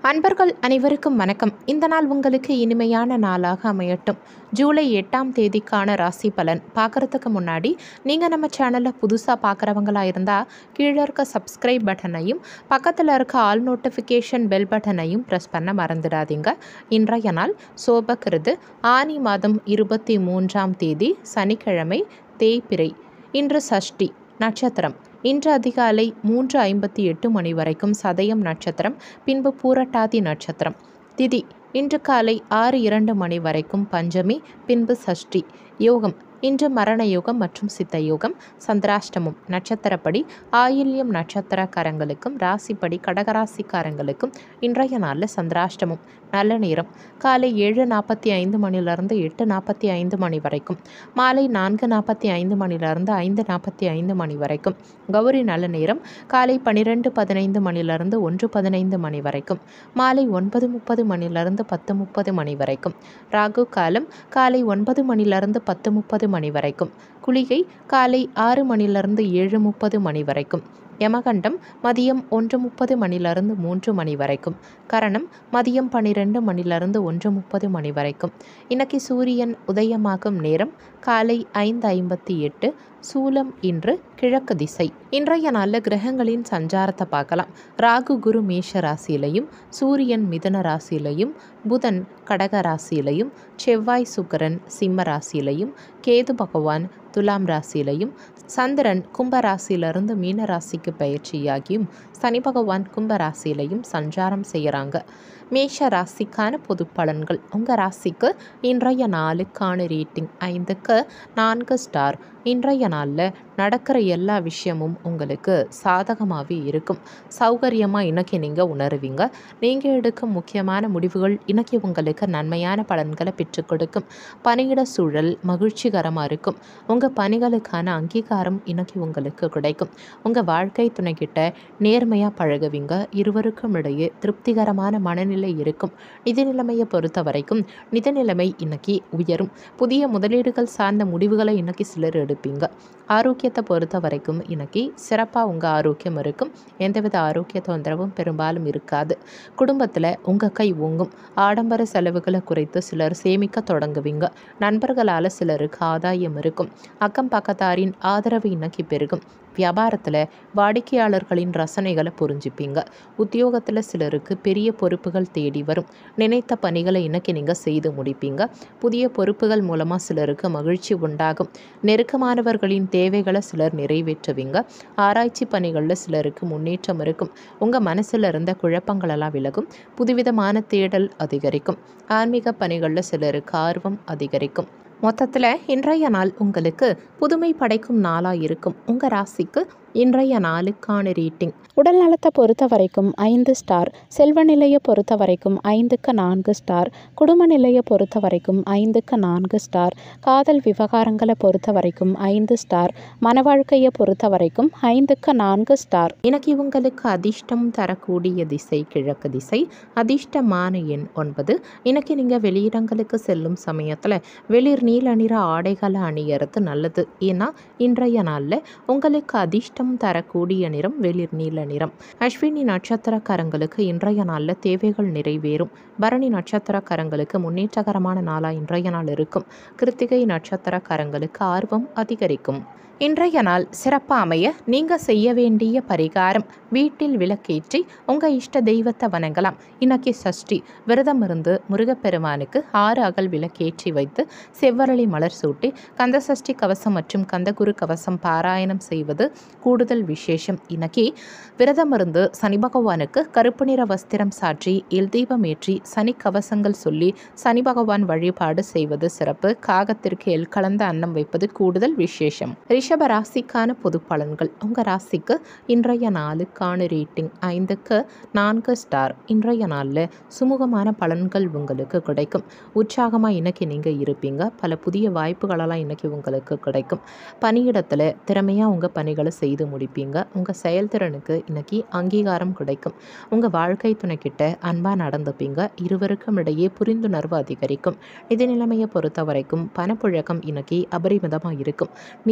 அன்பர்கள் அனைவருக்கும் வணக்கம் இந்த நாள் உங்களுக்கு இனிமையான நாளாக அமையட்டும் ஜூலை எட்டாம் தேதிக்கான ராசி பலன் பார்க்குறதுக்கு முன்னாடி நீங்கள் நம்ம சேனலை புதுசாக பார்க்குறவங்களா இருந்தால் கீழே இருக்க சப்ஸ்கிரைப் பட்டனையும் பக்கத்தில் இருக்க ஆல் நோட்டிஃபிகேஷன் பெல் பட்டனையும் ப்ரெஸ் பண்ண மறந்துடாதீங்க இன்றைய நாள் சோபக்கிருது ஆனி மாதம் இருபத்தி மூன்றாம் தேதி சனிக்கிழமை தேய்பிறை இன்று சஷ்டி நட்சத்திரம் இன்று அதிகாலை மூன்று ஐம்பத்தி எட்டு மணி வரைக்கும் சதயம் நட்சத்திரம் பின்பு பூரட்டாதி நட்சத்திரம் திதி இன்று காலை ஆறு இரண்டு மணி வரைக்கும் பஞ்சமி பின்பு சஷ்டி யோகம் இன்று மரண யோகம் மற்றும் சித்த யோகம் சந்திராஷ்டமம் நட்சத்திரப்படி ஆயில்யம் நட்சத்திரக்காரங்களுக்கும் ராசிப்படி கடகராசிக்காரங்களுக்கும் இன்றைய நாளில் சந்திராஷ்டமம் நல்ல நேரம் காலை ஏழு நாற்பத்தி ஐந்து மணிலிருந்து எட்டு நாற்பத்தி ஐந்து மணி வரைக்கும் மாலை நான்கு நாற்பத்தி ஐந்து மணிலிருந்து ஐந்து நாற்பத்தி ஐந்து மணி வரைக்கும் கௌரி நல்ல நேரம் காலை பன்னிரெண்டு பதினைந்து மணிலிருந்து ஒன்று பதினைந்து மணி வரைக்கும் மாலை ஒன்பது முப்பது மணிலிருந்து பத்து முப்பது மணி வரைக்கும் ராகு காலம் காலை ஒன்பது மணிலிருந்து பத்து முப்பது மணி வரைக்கும் குளிகை காலை ஆறு மணிலிருந்து ஏழு முப்பது மணி வரைக்கும் யமகண்டம் மதியம் ஒன்று முப்பது மணிலிருந்து மூன்று மணி வரைக்கும் கரணம் மதியம் பன்னிரெண்டு மணிலிருந்து ஒன்று முப்பது மணி வரைக்கும் இன்னைக்கு சூரியன் உதயமாகும் நேரம் காலை ஐந்து ஐம்பத்தி எட்டு சூலம் இன்று கிழக்கு திசை இன்றைய நாளில் கிரகங்களின் சஞ்சாரத்தை பார்க்கலாம் ராகு குரு மேஷ ராசியிலையும் சூரியன் மிதுன ராசியிலையும் புதன் கடக ராசியிலையும் செவ்வாய் சுக்கரன் சிம்ம ராசியிலையும் கேது பகவான் துலாம் ராசியிலையும் சந்திரன் கும்ப ராசியிலிருந்து மீன ராசிக்கு பயிற்சியாகியும் சனி பகவான் கும்ப ராசியிலையும் சஞ்சாரம் செய்கிறாங்க மேஷ ராசிக்கான பொது பலன்கள் உங்கள் ராசிக்கு இன்றைய நாளுக்கான ரேட்டிங் ஐந்துக்கு நான்கு ஸ்டார் இன்றைய நாளில் நடக்கிற எல்லா விஷயமும் உங்களுக்கு சாதகமாகவே இருக்கும் சௌகரியமாக இன்னைக்கு நீங்கள் உணருவீங்க நீங்கள் எடுக்கும் முக்கியமான முடிவுகள் இன்னைக்கு உங்களுக்கு நன்மையான பலன்களை பெற்றுக் கொடுக்கும் பணியிட சூழல் மகிழ்ச்சிகரமாக இருக்கும் உங்கள் பணிகளுக்கான அங்கீகாரம் இன்னைக்கு உங்களுக்கு கிடைக்கும் உங்கள் வாழ்க்கை துணைக்கிட்ட நேர்மையாக பழகுவீங்க இருவருக்கும் இடையே திருப்திகரமான மனநிலை இருக்கும் நிதி நிலைமையை பொறுத்த வரைக்கும் நிதி நிலைமை இன்னைக்கு உயரும் புதிய முதலீடுகள் சார்ந்த முடிவுகளை இன்னைக்கு சிலர் எடுப்பீங்க ஆரோக்கியத்தை பொறுத்த வரைக்கும் இன்னைக்கு சிறப்பாக உங்கள் ஆரோக்கியம் இருக்கும் எந்தவித ஆரோக்கிய தொந்தரவும் பெரும்பாலும் இருக்காது குடும்பத்தில் உங்கள் கை ஓங்கும் ஆடம்பர செலவுகளை குறைத்து சிலர் சேமிக்க தொடங்குவீங்க நண்பர்களால் சிலருக்கு ஆதாயம் இருக்கும் அக்கம் பக்கத்தாரின் ஆதரவு இன்னைக்கு பெருகும் வியாபாரத்தில் வாடிக்கையாளர்களின் ரசனைகளை புரிஞ்சுப்பீங்க உத்தியோகத்தில் சிலருக்கு பெரிய பொறுப்புகள் தேடி வரும் நினைத்த பணிகளை இன்னைக்கு நீங்கள் செய்து முடிப்பீங்க புதிய பொறுப்புகள் மூலமாக சிலருக்கு மகிழ்ச்சி உண்டாகும் நெருக்கமானவர்களின் தேவைகளை சிலர் நிறைவேற்றுவீங்க ஆராய்ச்சி பணிகளில் சிலருக்கு முன்னேற்றம் இருக்கும் உங்கள் மனசில் இருந்த குழப்பங்களெல்லாம் விலகும் புதுவிதமான தேடல் அதிகரிக்கும் ஆன்மீக பணிகளில் சிலருக்கு ஆர்வம் அதிகரிக்கும் மொத்தத்தில் இன்றைய நாள் உங்களுக்கு புதுமை படைக்கும் நாளாக இருக்கும் உங்கள் ராசிக்கு இன்றைய நாளுக்கான ரேட்டிங் உடல் நலத்தை பொறுத்த வரைக்கும் ஐந்து ஸ்டார் செல்வ நிலையை பொறுத்த வரைக்கும் ஐந்துக்கு நான்கு ஸ்டார் குடும்ப நிலையை பொறுத்த வரைக்கும் ஐந்துக்கு நான்கு ஸ்டார் காதல் விவகாரங்களை பொறுத்த வரைக்கும் ஐந்து ஸ்டார் மன வாழ்க்கையை பொறுத்த வரைக்கும் ஐந்துக்கு நான்கு ஸ்டார் எனக்கு உங்களுக்கு அதிர்ஷ்டம் தரக்கூடிய திசை கிழக்கு திசை அதிர்ஷ்டமான எண் ஒன்பது இன்னைக்கு நீங்கள் வெளியிடங்களுக்கு செல்லும் சமயத்தில் வெளிர் நீல நிற ஆடைகளை அணியறது நல்லது ஏன்னா இன்றைய நாளில் உங்களுக்கு அதிர்ஷ்டம் தரக்கூடிய நிறம் வெளிர் நீல நிறம் அஸ்வினி நட்சத்திரக்காரங்களுக்கு இன்றைய நாளில் தேவைகள் நிறைவேறும் பரணி நட்சத்திரக்காரங்களுக்கு முன்னேற்றகரமான நாளாக இன்றைய நாள் இருக்கும் கிருத்திகை நட்சத்திரக்காரங்களுக்கு ஆர்வம் அதிகரிக்கும் இன்றைய நாள் சிறப்பாக அமைய நீங்கள் செய்ய வேண்டிய பரிகாரம் வீட்டில் விளக்கேற்றி உங்கள் இஷ்ட தெய்வத்தை வணங்கலாம் இன்னைக்கு சஷ்டி விரதம் இருந்து முருகப்பெருமானுக்கு ஆறு அகல் விளக்கேற்றி வைத்து செவ்வரளி மலர் சூட்டி கந்த சஷ்டி கவசம் மற்றும் கந்தகுரு கவசம் பாராயணம் செய்வது கூடுதல் விசேஷம் இன்னைக்கு விரதம் இருந்து சனி பகவானுக்கு கருப்பு நிற வஸ்திரம் சாற்றி எல் தீபம் ஏற்றி சனி கவசங்கள் சொல்லி சனி பகவான் வழிபாடு செய்வது சிறப்பு காகத்திற்கு எல் கலந்த அன்னம் வைப்பது கூடுதல் விசேஷம் ரிஷப ராசிக்கான பொது பலன்கள் உங்கள் ராசிக்கு இன்றைய நாளுக்கான ரேட்டிங் ஐந்துக்கு நான்கு ஸ்டார் இன்றைய நாளில் சுமூகமான பலன்கள் உங்களுக்கு கிடைக்கும் உற்சாகமாக இன்னைக்கு நீங்கள் இருப்பீங்க பல புதிய வாய்ப்புகளெல்லாம் இன்னைக்கு உங்களுக்கு கிடைக்கும் பணியிடத்தில் திறமையாக உங்கள் பணிகளை செய்து முடிப்பீங்க உங்கள் செயல்திறனுக்கு இன்னைக்கு அங்கீகாரம் கிடைக்கும் உங்கள் வாழ்க்கை துணைக்கிட்ட அன்பாக நடந்துப்பீங்க இருவருக்கும் இடையே புரிந்துணர்வு அதிகரிக்கும் நிதி நிலைமையை பொறுத்த வரைக்கும் பணப்புழக்கம் இன்னைக்கு அபரிமிதமாக இருக்கும் நிதி வளர்ச்சி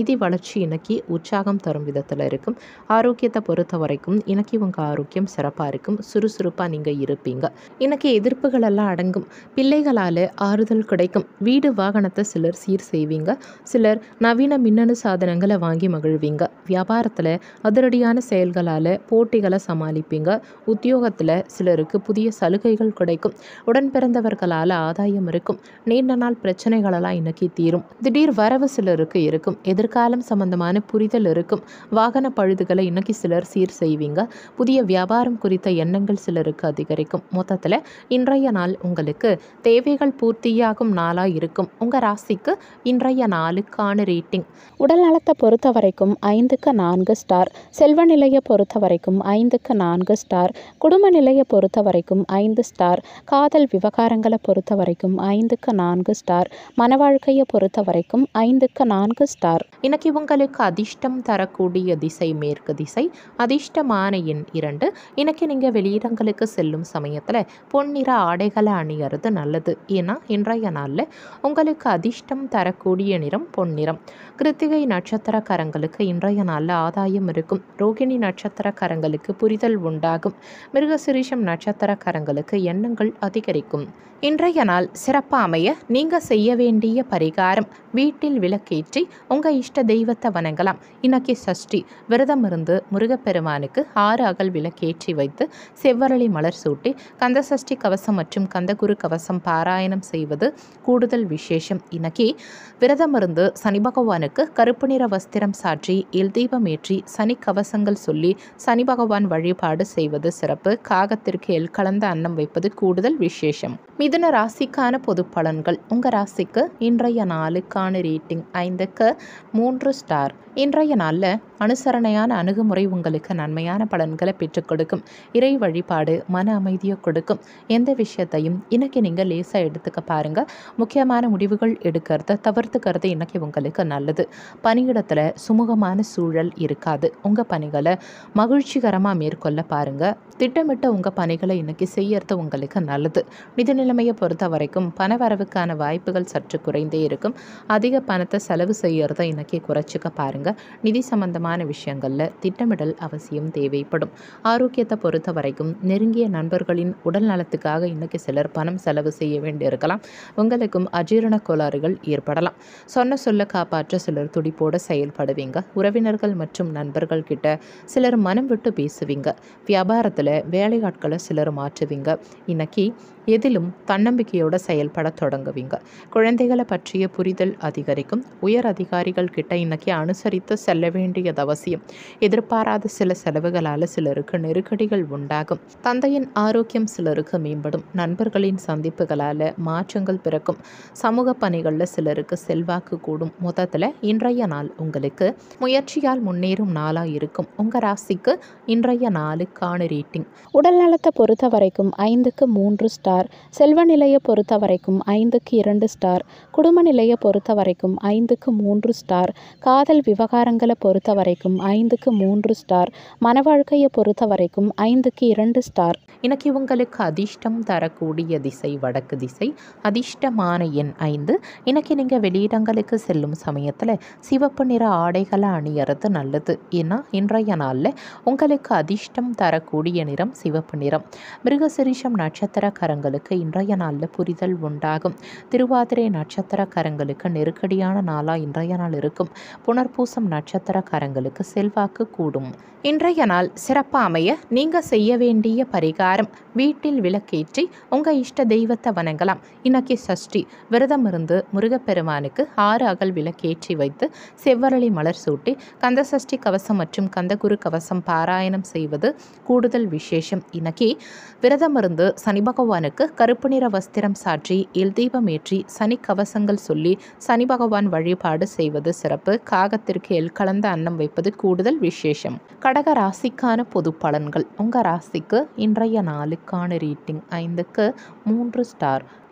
முயற்சி இன்னைக்கு உற்சாகம் தரும் விதத்தில் இருக்கும் ஆரோக்கியத்தை பொறுத்த வரைக்கும் இன்னைக்கு உங்கள் ஆரோக்கியம் சிறப்பாக இருக்கும் சுறுசுறுப்பாக நீங்கள் இருப்பீங்க இன்னைக்கு எதிர்ப்புகள் எல்லாம் அடங்கும் பிள்ளைகளால் ஆறுதல் கிடைக்கும் வீடு வாகனத்தை சிலர் சீர் செய்வீங்க சிலர் நவீன மின்னணு சாதனங்களை வாங்கி மகிழ்வீங்க வியாபாரத்தில் அதிரடியான செயல்களால் போட்டிகளை சமாளிப்பீங்க உத்தியோகத்தில் சிலருக்கு புதிய சலுகைகள் கிடைக்கும் உடன் பிறந்தவர்களால் ஆதாயம் இருக்கும் நீண்ட நாள் பிரச்சனைகளெல்லாம் இன்னைக்கு தீரும் திடீர் வரவு சிலருக்கு இருக்கும் எதிர்காலம் சம்பந்தமான புரிதல் இருக்கும் வாகன பழுதுகளை இன்னைக்கு சிலர் சீர் செய்வீங்க புதிய வியாபாரம் குறித்த எண்ணங்கள் சிலருக்கு அதிகரிக்கும் மொத்தத்தில் இன்றைய நாள் உங்களுக்கு தேவைகள் பூர்த்தியாகும் நாளாக இருக்கும் உங்கள் ராசிக்கு இன்றைய நாளுக்கான ரேட்டிங் உடல் நலத்தை பொறுத்த வரைக்கும் ஐந்துக்கு நான்கு ஸ்டார் செல்வ நிலையை பொறுத்த வரைக்கும் ஐந்துக்கு நான்கு ஸ்டார் குடும்ப நிலையை பொறுத்த வரைக்கும் ஐந்து ஸ்டார் காதல் விவகாரங்களை பொறுத்த வரைக்கும் ஐந்துக்கு நான்கு ஸ்டார் மன வாழ்க்கையை பொறுத்த வரைக்கும் ஐந்துக்கு நான்கு ஸ்டார் இன்னைக்கு உங்களுக்கு அதிர்ஷ்டம் தரக்கூடிய திசை மேற்கு திசை அதிர்ஷ்டமான எண் இரண்டு இன்னைக்கு நீங்கள் வெளியிடங்களுக்கு செல்லும் சமயத்தில் பொன்னிற ஆடைகளை அணியறது நல்லது ஏன்னா இன்றைய நாளில் உங்களுக்கு அதிர்ஷ்டம் தரக்கூடிய நிறம் பொன்னிறம் கிருத்திகை நட்சத்திரக்காரங்களுக்கு இன்றைய நாளில் ஆதாயம் இருக்கும் ரோகிணி நட்சத்திரக்காரங்களுக்கு புரிதல் உண்டாகும் மிருகசிரீஷம் நட்சத்திரக்காரங்களுக்கு எண்ணங்கள் அதிகரிக்கும் இன்றைய நாள் சிறப்பாக அமைய நீங்கள் செய்ய வேண்டிய பரிகாரம் வீட்டில் விளக்கேற்றி உங்கள் இஷ்ட தெய்வத்தை வணங்கலாம் இன்னைக்கு சஷ்டி விரதம் இருந்து முருகப்பெருமானுக்கு ஆறு அகல் விளக்கேற்றி வைத்து செவ்வரளி மலர் சூட்டி கந்த சஷ்டி கவசம் மற்றும் கந்தகுரு கவசம் பாராயணம் செய்வது கூடுதல் விசேஷம் இன்னைக்கு விரதம் இருந்து சனி பகவானுக்கு கருப்பு நிற வஸ்திரம் சாற்றி எல் தீபம் ஏற்றி சனி கவசங்கள் சொல்லி சனி பகவான் வழிபாடு செய்வது சிறப்பு காகத்திற்கு எல் கலந்த அன்னம் வைப்பது கூடுதல் விசேஷம் மிதுன ராசிக்கான பொது பலன்கள் உங்கள் ராசிக்கு இன்றைய நாளுக்கான ரேட்டிங் ஐந்துக்கு மூன்று ஸ்டார் இன்றைய நாளில் அனுசரணையான அணுகுமுறை உங்களுக்கு நன்மையான பலன்களை பெற்றுக் கொடுக்கும் இறை வழிபாடு மன அமைதியை கொடுக்கும் எந்த விஷயத்தையும் இன்னைக்கு நீங்கள் லேசாக எடுத்துக்க பாருங்க முக்கியமான முடிவுகள் எடுக்கிறத தவிர்த்துக்கிறது இன்னைக்கு உங்களுக்கு நல்லது பணியிடத்தில் சுமூகமான சூழல் இருக்காது உங்கள் பணிகளை மகிழ்ச்சிகரமாக மேற்கொள்ள பாருங்க திட்டமிட்ட உங்கள் பணிகளை இன்னைக்கு செய்யறது உங்களுக்கு நல்லது நிதி நிலைமையை பொறுத்த வரைக்கும் பண வரவுக்கான வாய்ப்புகள் சற்று குறைந்தே இருக்கும் அதிக பணத்தை செலவு செய்யறத இன்னைக்கு குறைச்சிக்க பாருங்க நிதி சம்பந்தமான விஷயங்களில் திட்டமிடல் அவசியம் தேவைப்படும் ஆரோக்கியத்தை பொறுத்த வரைக்கும் நெருங்கிய நண்பர்களின் உடல் நலத்துக்காக இன்னைக்கு சிலர் பணம் செலவு செய்ய வேண்டியிருக்கலாம் உங்களுக்கும் அஜீரண கோளாறுகள் ஏற்படலாம் சொன்ன சொல்ல காப்பாற்ற சிலர் துடிப்போட செயல்படுவீங்க உறவினர்கள் மற்றும் நண்பர்கள் கிட்ட சிலர் மனம் விட்டு பேசுவீங்க வியாபாரத்தில் வேலையாட்களை சிலர் மாற்றுவீங்க இன்னைக்கு எதிலும் தன்னம்பிக்கையோட செயல்பட தொடங்குவீங்க குழந்தைகளை பற்றிய புரிதல் அதிகரிக்கும் உயர் அதிகாரிகள் கிட்ட இன்னைக்கு அனுசரித்து செல்ல வேண்டியது அவசியம் எதிர்பாராத சில செலவுகளால் சிலருக்கு நெருக்கடிகள் உண்டாகும் தந்தையின் ஆரோக்கியம் சிலருக்கு மேம்படும் நண்பர்களின் சந்திப்புகளால் மாற்றங்கள் பிறக்கும் சமூக பணிகளில் சிலருக்கு செல்வாக்கு கூடும் மொத்தத்தில் இன்றைய நாள் உங்களுக்கு முயற்சியால் முன்னேறும் நாளாக இருக்கும் உங்கள் ராசிக்கு இன்றைய நாளுக்கான ரேட்டிங் உடல் நலத்தை பொறுத்த வரைக்கும் ஐந்துக்கு மூன்று ஸ்டார் செல்வ நிலையை பொறுத்த வரைக்கும் ஐந்துக்கு இரண்டு ஸ்டார் குடும்ப நிலையை பொறுத்த வரைக்கும் ஐந்துக்கு மூன்று ஸ்டார் காதல் விவகாரங்களை பொறுத்த வரைக்கும் ஐந்துக்கு மூன்று ஸ்டார் மன வாழ்க்கையை பொறுத்த வரைக்கும் ஐந்துக்கு இரண்டு ஸ்டார் இன்னைக்கு உங்களுக்கு அதிர்ஷ்டம் தரக்கூடிய திசை வடக்கு திசை அதிர்ஷ்டமான எண் ஐந்து இன்னைக்கு நீங்கள் வெளியிடங்களுக்கு செல்லும் சமயத்தில் சிவப்பு நிற ஆடைகளை அணியறது நல்லது ஏன்னா இன்றைய நாளில் உங்களுக்கு அதிர்ஷ்டம் தரக்கூடிய நிறம் சிவப்பு நிறம் மிருகசிரீஷம் நட்சத்திரக்காரங்களுக்கு இன்றைய நாளில் புரிதல் உண்டாகும் திருவாதிரை நட்சத்திரக்காரங்களுக்கு நெருக்கடியான நாளாக இன்றைய நாள் இருக்கும் புனர்பூசம் நட்சத்திரக்காரங்களுக்கு செல்வாக்கு கூடும் இன்றைய நாள் சிறப்பாக அமைய நீங்கள் செய்ய வேண்டிய பரிகாரம் வீட்டில் விளக்கேற்றி உங்கள் இஷ்ட தெய்வத்தை வணங்கலாம் இன்னைக்கு சஷ்டி விரதம் இருந்து முருகப்பெருமானுக்கு ஆறு அகல் விளக்கேற்றி வைத்து செவ்வரளி மலர் சூட்டி கந்த சஷ்டி கவசம் மற்றும் கந்தகுரு கவசம் பாராயணம் செய்வது கூடுதல் விசேஷம் இன்னைக்கு விரதம் இருந்து சனி பகவானுக்கு கருப்பு நிற வஸ்திரம் சாற்றி எல் தீபம் ஏற்றி சனி கவசங்கள் சொல்லி சனி பகவான் வழிபாடு செய்வது சிறப்பு காகத்திற்கு எல் கலந்த அன்னம் வைப்பது கூடுதல் விசேஷம் கடக ராசிக்கான பொது பலன்கள் உங்கள் ராசிக்கு இன்றைய நாளுக்கான ரேட்டிங் ஐந்துக்கு மூன்று ஸ்டார்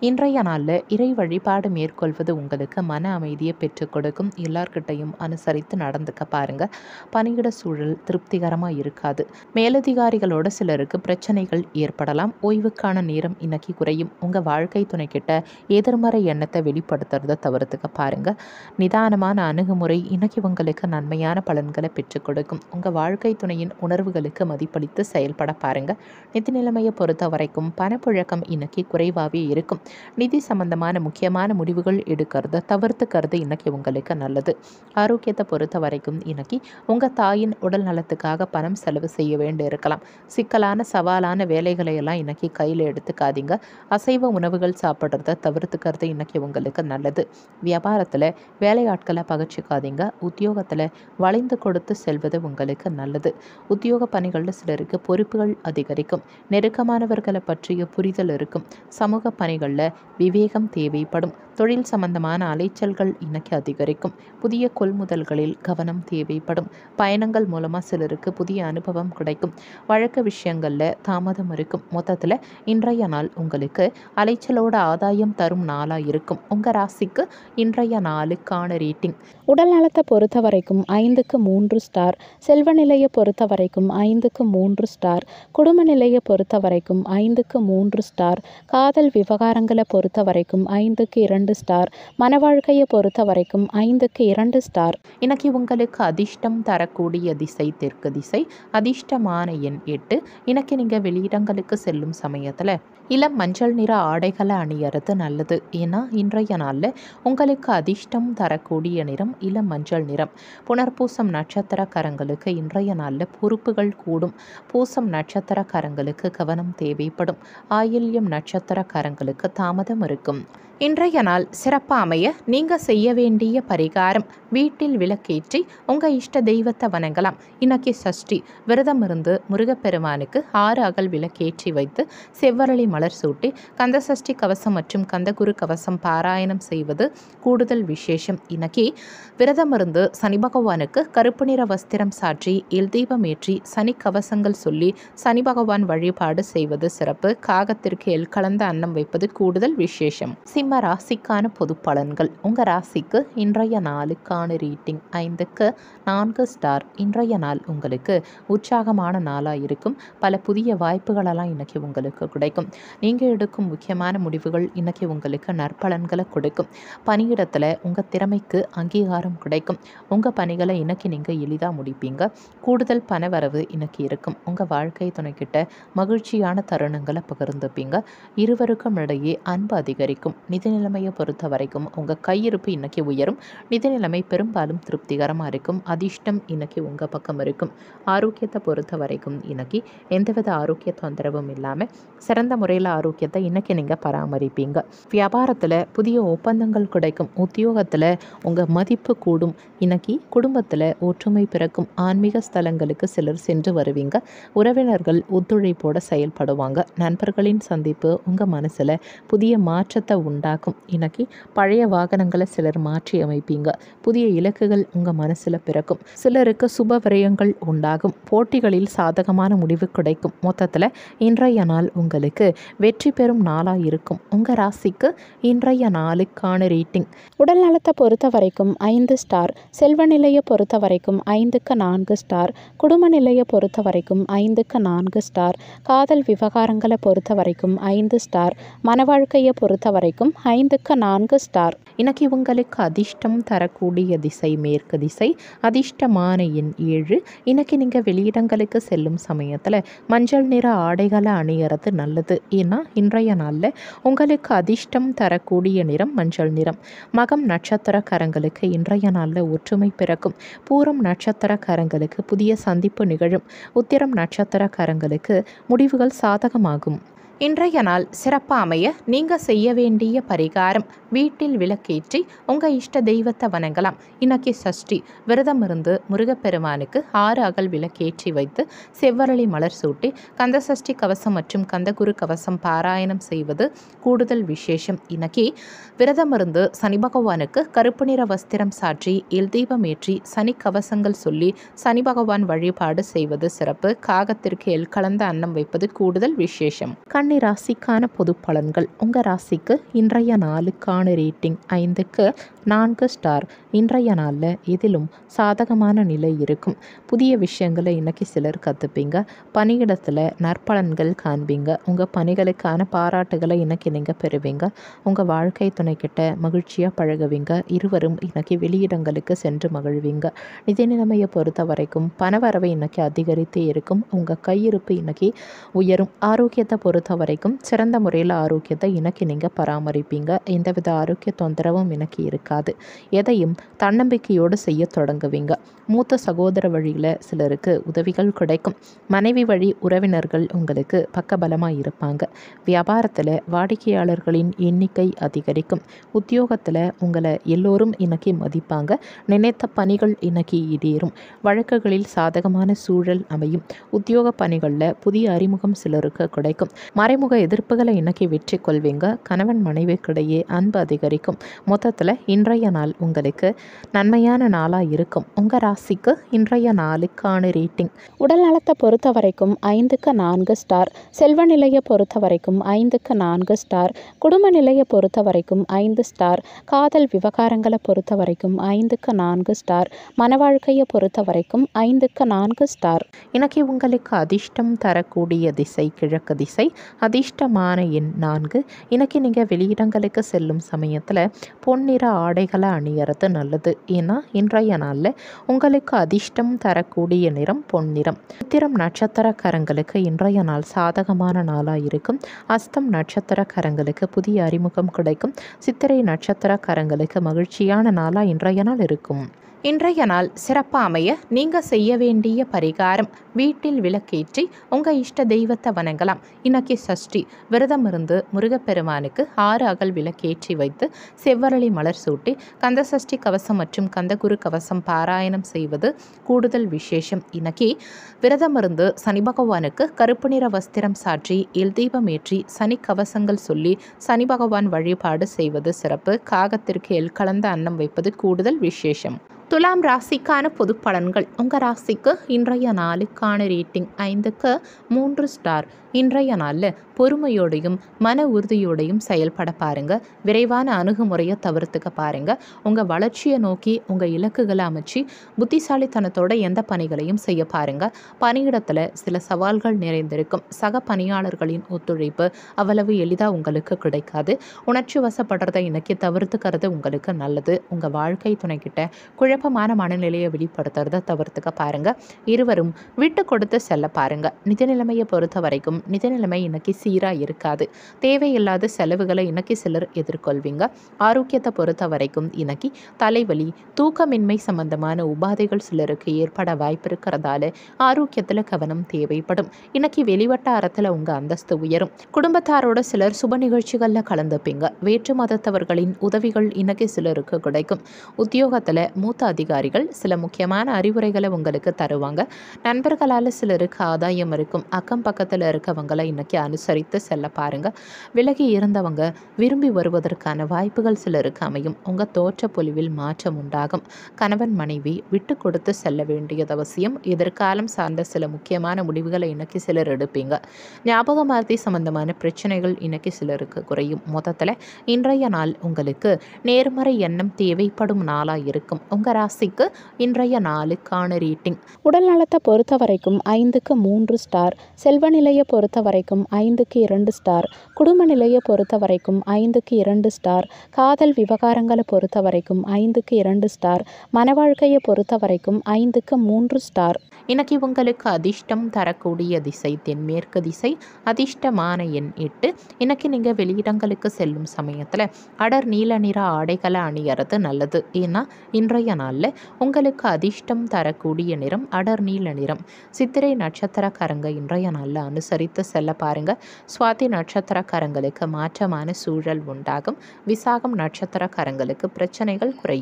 இன்றைய நாளில் இறை வழிபாடு மேற்கொள்வது உங்களுக்கு மன அமைதியை பெற்றுக் கொடுக்கும் எல்லார்கிட்டையும் அனுசரித்து நடந்துக்க பாருங்க பணியிட சூழல் திருப்திகரமாக இருக்காது மேலதிகாரிகளோட சிலருக்கு பிரச்சனைகள் ஏற்படலாம் ஓய்வுக்கான நேரம் இன்னைக்கு குறையும் உங்கள் வாழ்க்கை துணைக்கிட்ட எதிர்மறை எண்ணத்தை வெளிப்படுத்துறத தவிர்த்துக்க பாருங்க நிதானமான அணுகுமுறை இன்னைக்கு உங்களுக்கு நன்மையான பலன்களை பெற்றுக் கொடுக்கும் உங்கள் வாழ்க்கை துணையின் உணர்வுகளுக்கு மதிப்பளித்து செயல்பட பாருங்க நிதி நிலைமையை பொறுத்த வரைக்கும் பணப்புழக்கம் இன்னைக்கு குறைவாகவே இருக்கும் நிதி சம்பந்தமான முக்கியமான முடிவுகள் எடுக்கிறத தவிர்த்துக்கிறது இன்னைக்கு உங்களுக்கு நல்லது ஆரோக்கியத்தை பொறுத்த வரைக்கும் இன்னைக்கு உங்கள் தாயின் உடல் நலத்துக்காக பணம் செலவு செய்ய வேண்டி இருக்கலாம் சிக்கலான சவாலான வேலைகளை எல்லாம் இன்னைக்கு கையில் எடுத்துக்காதீங்க அசைவ உணவுகள் சாப்பிட்றத தவிர்த்துக்கிறது இன்னைக்கு உங்களுக்கு நல்லது வியாபாரத்தில் வேலையாட்களை பகச்சிக்காதீங்க உத்தியோகத்தில் வளைந்து கொடுத்து செல்வது உங்களுக்கு நல்லது உத்தியோக பணிகளில் சிலருக்கு பொறுப்புகள் அதிகரிக்கும் நெருக்கமானவர்களை பற்றிய புரிதல் இருக்கும் சமூக பணிகளில் விவேகம் தேவைப்படும் தொழில் சம்பந்தமான அலைச்சல்கள் இன்னைக்கு அதிகரிக்கும் புதிய கொள்முதல்களில் கவனம் தேவைப்படும் பயணங்கள் மூலமாக சிலருக்கு புதிய அனுபவம் கிடைக்கும் வழக்கு விஷயங்களில் தாமதம் இருக்கும் மொத்தத்தில் இன்றைய நாள் உங்களுக்கு அலைச்சலோட ஆதாயம் தரும் நாளாக இருக்கும் உங்கள் ராசிக்கு இன்றைய நாளுக்கான ரேட்டிங் உடல் நலத்தை பொறுத்த வரைக்கும் ஐந்துக்கு மூன்று ஸ்டார் செல்வ நிலையை பொறுத்த வரைக்கும் ஐந்துக்கு மூன்று ஸ்டார் குடும்ப நிலையை பொறுத்த வரைக்கும் ஐந்துக்கு மூன்று ஸ்டார் காதல் விவகாரங்களை பொறுத்த வரைக்கும் ஐந்துக்கு இரண்டு ஸ்டார் மன வாழ்க்கையை பொறுத்த வரைக்கும் ஐந்துக்கு இரண்டு ஸ்டார் இன்னைக்கு உங்களுக்கு அதிர்ஷ்டம் தரக்கூடிய திசை தெற்கு திசை அதிர்ஷ்டமான எண் எட்டு இன்னைக்கு நீங்கள் வெளியிடங்களுக்கு செல்லும் சமயத்தில் இளம் மஞ்சள் நிற ஆடைகளை அணியறது நல்லது ஏன்னா இன்றைய நாளில் உங்களுக்கு அதிர்ஷ்டம் தரக்கூடிய நிறம் இளம் மஞ்சள் நிறம் புனர்பூசம் நட்சத்திரக்காரங்களுக்கு இன்றைய நாளில் பொறுப்புகள் கூடும் பூசம் நட்சத்திரக்காரங்களுக்கு கவனம் தேவைப்படும் ஆயில்யம் நட்சத்திரக்காரங்களுக்கு தாமதம் இருக்கும் இன்றைய நாள் சிறப்பாக அமைய நீங்கள் செய்ய வேண்டிய பரிகாரம் வீட்டில் விளக்கேற்றி உங்கள் இஷ்ட தெய்வத்தை வணங்கலாம் இன்னைக்கு சஷ்டி விரதம் இருந்து முருகப்பெருமானுக்கு ஆறு அகல் விளக்கேற்றி வைத்து செவ்வரளி மலர் சூட்டி கந்த சஷ்டி கவசம் மற்றும் கந்தகுரு கவசம் பாராயணம் செய்வது கூடுதல் விசேஷம் இன்னைக்கு விரதம் இருந்து சனி பகவானுக்கு கருப்பு நிற வஸ்திரம் சாற்றி எல் தீபம் ஏற்றி சனி கவசங்கள் சொல்லி சனி பகவான் வழிபாடு செய்வது சிறப்பு காகத்திற்கு எல் கலந்த அன்னம் வைப்பது கூடுதல் விசேஷம் சிம்ம ராசிக்கான பொது பலன்கள் உங்கள் ராசிக்கு இன்றைய நாளுக்கான ரீட்டிங் ஐந்துக்கு நான்கு ஸ்டார் இன்றைய நாள் உங்களுக்கு உற்சாகமான நாளாக இருக்கும் பல புதிய வாய்ப்புகளெல்லாம் இன்னைக்கு உங்களுக்கு கிடைக்கும் நீங்கள் எடுக்கும் முக்கியமான முடிவுகள் இன்னைக்கு உங்களுக்கு நற்பலன்களை கொடுக்கும் பணியிடத்தில் உங்கள் திறமைக்கு அங்கீகாரம் கிடைக்கும் உங்கள் பணிகளை இன்னைக்கு நீங்கள் எளிதாக முடிப்பீங்க கூடுதல் பணவரவு இன்னைக்கு இருக்கும் உங்கள் வாழ்க்கை துணைக்கிட்ட மகிழ்ச்சியான தருணங்களை பகிர்ந்துப்பீங்க இருவருக்கும் இடையே அன்பு அதிகரிக்கும் நிதி நிலைமையை பொறுத்த வரைக்கும் உங்கள் கையிருப்பு இன்னைக்கு உயரும் நிதி நிலைமை பெரும்பாலும் திருப்திகரமாக இருக்கும் அதிர்ஷ்டம் இன்னைக்கு உங்கள் பக்கம் இருக்கும் ஆரோக்கியத்தை பொறுத்த வரைக்கும் இன்னைக்கு எந்தவித ஆரோக்கிய தொந்தரவும் இல்லாமல் சிறந்த முறையில் ஆரோக்கியத்தை இன்னைக்கு நீங்கள் பராமரிப்பீங்க வியாபாரத்தில் புதிய ஒப்பந்தங்கள் கிடைக்கும் உத்தியோகத்தில் உங்கள் மதிப்பு கூடும் இன்னைக்கு குடும்பத்தில் ஒற்றுமை பிறக்கும் ஆன்மீக ஸ்தலங்களுக்கு சிலர் சென்று வருவீங்க உறவினர்கள் ஒத்துழைப்போட செயல்படுவாங்க நண்பர்களின் சந்திப்பு உங்கள் மனசில் புதிய மாற்றத்தை உண்டாக்கும் இன்னைக்கு பழைய வாகனங்களை சிலர் மாற்றி அமைப்பீங்க புதிய இலக்குகள் உங்கள் மனசில் பிறக்கும் சிலருக்கு சுப விரயங்கள் உண்டாகும் போட்டிகளில் சாதகமான முடிவு கிடைக்கும் மொத்தத்தில் இன்றைய நாள் உங்களுக்கு வெற்றி பெறும் நாளாக இருக்கும் உங்கள் ராசிக்கு இன்றைய நாளுக்கான ரேட்டிங் உடல் நலத்தை பொறுத்த வரைக்கும் ஐந்து ஸ்டார் செல்வ நிலையை பொறுத்த வரைக்கும் ஐந்துக்கு நான்கு ஸ்டார் குடும்ப நிலையை பொறுத்த வரைக்கும் ஐந்துக்கு நான்கு ஸ்டார் காதல் விவகாரங்களை பொறுத்த வரைக்கும் ஐந்து ஸ்டார் மன வாழ்க்கையை பொறுத்த வரைக்கும் ஐந்துக்கு நான்கு ஸ்டார் இன்னைக்கு உங்களுக்கு அதிர்ஷ்டம் தரக்கூடிய திசை மேற்கு திசை அதிர்ஷ்டமான எண் ஏழு இன்னைக்கு நீங்கள் வெளியிடங்களுக்கு செல்லும் சமயத்தில் மஞ்சள் நிற ஆடைகளை அணியறது நல்லது ஏன்னா இன்றைய நாளில் உங்களுக்கு அதிர்ஷ்டம் தரக்கூடிய நிறம் மஞ்சள் நிறம் மகம் நட்சத்திரக்காரங்களுக்கு இன்றைய நாளில் ஒற்றுமை பிறக்கும் பூரம் நட்சத்திரக்காரங்களுக்கு புதிய சந்திப்பு நிகழும் உத்திரம் நட்சத்திரக்காரங்களுக்கு முடிவுகள் சாதகமாகும் இன்றைய நாள் சிறப்பாக அமைய நீங்கள் செய்ய வேண்டிய பரிகாரம் வீட்டில் விளக்கேற்றி உங்கள் இஷ்ட தெய்வத்தை வணங்கலாம் இன்னைக்கு சஷ்டி விரதம் இருந்து முருகப்பெருமானுக்கு ஆறு அகல் விளக்கேற்றி வைத்து செவ்வரளி மலர் சூட்டி கந்த சஷ்டி கவசம் மற்றும் கந்தகுரு கவசம் பாராயணம் செய்வது கூடுதல் விசேஷம் இன்னைக்கு விரதம் இருந்து சனி பகவானுக்கு கருப்பு நிற வஸ்திரம் சாற்றி எல் தீபம் ஏற்றி சனி கவசங்கள் சொல்லி சனி பகவான் வழிபாடு செய்வது சிறப்பு காகத்திற்கு எல் கலந்த அன்னம் வைப்பது கூடுதல் விசேஷம் கன்னி கன்னி ராசிக்கான பொது பலன்கள் உங்கள் ராசிக்கு இன்றைய நாளுக்கான ரேட்டிங் ஐந்துக்கு நான்கு ஸ்டார் இன்றைய நாளில் இதிலும் சாதகமான நிலை இருக்கும் புதிய விஷயங்களை இன்றைக்கி சிலர் கற்றுப்பீங்க பணியிடத்தில் நற்பலன்கள் காண்பீங்க உங்கள் பணிகளுக்கான பாராட்டுகளை இன்றைக்கி நீங்கள் பெறுவீங்க உங்கள் வாழ்க்கை துணைக்கிட்ட மகிழ்ச்சியாக பழகுவீங்க இருவரும் இன்றைக்கி வெளியிடங்களுக்கு சென்று மகிழ்வீங்க நிதி நிலைமையை பொறுத்த வரைக்கும் பணவரவை இன்றைக்கி அதிகரித்தே இருக்கும் உங்கள் கையிருப்பு இன்றைக்கி உயரும் ஆரோக்கியத்தை பொறுத்த வரைக்கும் சிறந்த முறையில் ஆரோக்கியத்தை இன்றைக்கி நீங்கள் பராமரிப்பீங்க எந்தவித ஆரோக்கிய தொந்தரவும் இன்றைக்கி இருக்காது எதையும் தன்னம்பிக்கையோடு செய்ய தொடங்குவீங்க மூத்த சகோதர வழியில் சிலருக்கு உதவிகள் கிடைக்கும் மனைவி வழி உறவினர்கள் உங்களுக்கு பக்கபலமாக இருப்பாங்க வியாபாரத்தில் வாடிக்கையாளர்களின் எண்ணிக்கை அதிகரிக்கும் உத்தியோகத்தில் உங்களை எல்லோரும் இன்னைக்கு மதிப்பாங்க நினைத்த பணிகள் இன்னைக்கு ஈடேறும் வழக்குகளில் சாதகமான சூழல் அமையும் உத்தியோக பணிகளில் புதிய அறிமுகம் சிலருக்கு கிடைக்கும் மறைமுக எதிர்ப்புகளை இன்னைக்கு வெற்றி கொள்வீங்க கணவன் மனைவிக்கிடையே அன்பு அதிகரிக்கும் மொத்தத்தில் இன்றைய நாள் உங்களுக்கு நன்மையான நாளாக இருக்கும் உங்கள் ராசிக்கு இன்றைய நாளுக்கான ரேட்டிங் உடல் நலத்தை பொறுத்த வரைக்கும் ஐந்துக்கு நான்கு ஸ்டார் செல்வ நிலையை பொறுத்த வரைக்கும் ஐந்துக்கு நான்கு ஸ்டார் குடும்ப நிலையை பொறுத்த வரைக்கும் ஐந்து ஸ்டார் காதல் விவகாரங்களை பொறுத்த வரைக்கும் ஐந்துக்கு நான்கு ஸ்டார் மன வாழ்க்கையை பொறுத்த வரைக்கும் ஐந்துக்கு நான்கு ஸ்டார் இன்னைக்கு உங்களுக்கு அதிர்ஷ்டம் தரக்கூடிய திசை கிழக்கு திசை அதிர்ஷ்டமான எண் நான்கு இன்னைக்கு நீங்கள் வெளியிடங்களுக்கு செல்லும் சமயத்தில் பொன்னிற ஆடைகளை அணியறது நல்லது ஏன்னா இன்றைய நாளில் உங்களுக்கு அதிர்ஷ்டம் தரக்கூடிய நிறம் பொன்னிறம் உத்திரம் நட்சத்திரக்காரங்களுக்கு இன்றைய நாள் சாதகமான நாளாக இருக்கும் அஸ்தம் நட்சத்திரக்காரங்களுக்கு புதிய அறிமுகம் கிடைக்கும் சித்திரை நட்சத்திரக்காரங்களுக்கு மகிழ்ச்சியான நாளாக இன்றைய நாள் இருக்கும் இன்றைய நாள் சிறப்பாக அமைய நீங்கள் செய்ய வேண்டிய பரிகாரம் வீட்டில் விளக்கேற்றி உங்கள் இஷ்ட தெய்வத்தை வணங்கலாம் இன்னைக்கு சஷ்டி விரதம் இருந்து முருகப்பெருமானுக்கு ஆறு அகல் விளக்கேற்றி வைத்து செவ்வரளி மலர் சூட்டி கந்தசஷ்டி கவசம் மற்றும் கந்தகுரு கவசம் பாராயணம் செய்வது கூடுதல் விசேஷம் இன்னைக்கு விரதம் இருந்து சனி பகவானுக்கு கருப்பு நிற வஸ்திரம் சாற்றி எல் தீபம் ஏற்றி சனி கவசங்கள் சொல்லி சனி பகவான் வழிபாடு செய்வது சிறப்பு காகத்திற்கு எல் கலந்த அன்னம் வைப்பது கூடுதல் விசேஷம் துலாம் ராசிக்கான பொது பலன்கள் உங்கள் ராசிக்கு இன்றைய நாளுக்கான ரேட்டிங் ஐந்துக்கு மூன்று ஸ்டார் இன்றைய நாளில் பொறுமையோடையும் மன உறுதியோடையும் செயல்பட பாருங்க விரைவான அணுகுமுறையை தவிர்த்துக்க பாருங்க உங்கள் வளர்ச்சியை நோக்கி உங்கள் இலக்குகளை அமைச்சு புத்திசாலித்தனத்தோட எந்த பணிகளையும் செய்ய பாருங்க பணியிடத்தில் சில சவால்கள் நிறைந்திருக்கும் சக பணியாளர்களின் ஒத்துழைப்பு அவ்வளவு எளிதாக உங்களுக்கு கிடைக்காது உணர்ச்சி வசப்படுறதை இன்னைக்கு தவிர்த்துக்கிறது உங்களுக்கு நல்லது உங்கள் வாழ்க்கை துணைக்கிட்ட குழப்பமான மனநிலையை வெளிப்படுத்துறதை தவிர்த்துக்க பாருங்க இருவரும் விட்டு கொடுத்து செல்ல பாருங்க நிதி நிலைமையை பொறுத்த வரைக்கும் நிதி நிலைமை இன்னைக்கு சீராக இருக்காது தேவையில்லாத செலவுகளை இன்னைக்கு சிலர் எதிர்கொள்வீங்க ஆரோக்கியத்தை பொறுத்த வரைக்கும் இன்னைக்கு தலைவலி தூக்கமின்மை சம்பந்தமான உபாதைகள் சிலருக்கு ஏற்பட வாய்ப்பு இருக்கிறதால ஆரோக்கியத்தில் கவனம் தேவைப்படும் இன்னைக்கு வெளிவட்டாரத்தில் உங்கள் அந்தஸ்து உயரும் குடும்பத்தாரோட சிலர் சுப நிகழ்ச்சிகளில் கலந்துப்பீங்க வேற்று மதத்தவர்களின் உதவிகள் இன்னைக்கு சிலருக்கு கிடைக்கும் உத்தியோகத்தில் மூத்த அதிகாரிகள் சில முக்கியமான அறிவுரைகளை உங்களுக்கு தருவாங்க நண்பர்களால் சிலருக்கு ஆதாயம் இருக்கும் அக்கம் பக்கத்தில் இருக்கவங்களை இன்னைக்கு அனுசரித்து செல்ல பாருங்க விலகி இருந்தவங்க விரும்பி வருவதற்கான வாய்ப்புகள் சிலருக்கு அமையும் உங்கள் தோற்ற பொலிவில் மாற்றம் உண்டாகும் கணவன் மனைவி விட்டு கொடுத்து செல்ல வேண்டியது அவசியம் எதிர்காலம் சார்ந்த சில முக்கியமான முடிவுகளை இன்னைக்கு சிலர் எடுப்பீங்க ஞாபக மருதி சம்பந்தமான பிரச்சனைகள் இன்னைக்கு சிலருக்கு குறையும் மொத்தத்தில் இன்றைய நாள் உங்களுக்கு நேர்மறை எண்ணம் தேவைப்படும் நாளாக இருக்கும் உங்கள் ராசிக்கு இன்றைய நாளுக்கான ரேட்டிங் உடல் நலத்தை பொறுத்த வரைக்கும் ஐந்துக்கு மூன்று ஸ்டார் செல்வ நிலையை பொறுத்த வரைக்கும் ஐந்துக்கு இரண்டு ஸ்டார் குடும்ப நிலையை பொறுத்த வரைக்கும் ஐந்துக்கு இரண்டு ஸ்டார் காதல் விவகாரங்களை பொறுத்த வரைக்கும் ஐந்துக்கு இரண்டு ஸ்டார் மன வாழ்க்கையை பொறுத்த வரைக்கும் ஐந்துக்கு மூன்று ஸ்டார் இன்னைக்கு உங்களுக்கு அதிர்ஷ்டம் தரக்கூடிய திசை தென்மேற்கு திசை அதிர்ஷ்டமான எண் எட்டு இன்னைக்கு நீங்கள் வெளியிடங்களுக்கு செல்லும் சமயத்தில் அடர் நீல நிற ஆடைகளை அணியறது நல்லது ஏன்னா இன்றைய நாளில் உங்களுக்கு அதிர்ஷ்டம் தரக்கூடிய நிறம் அடர் நீல நிறம் சித்திரை நட்சத்திரக்காரங்க இன்றைய நாளில் அனுசரித்து செல்ல பாருங்க சுவாதி நட்சத்திரக்காரங்களுக்கு மாற்றமான சூழல் உண்டாகும் விசாகம் நட்சத்திரக்காரங்களுக்கு பிரச்சனைகள் குறையும்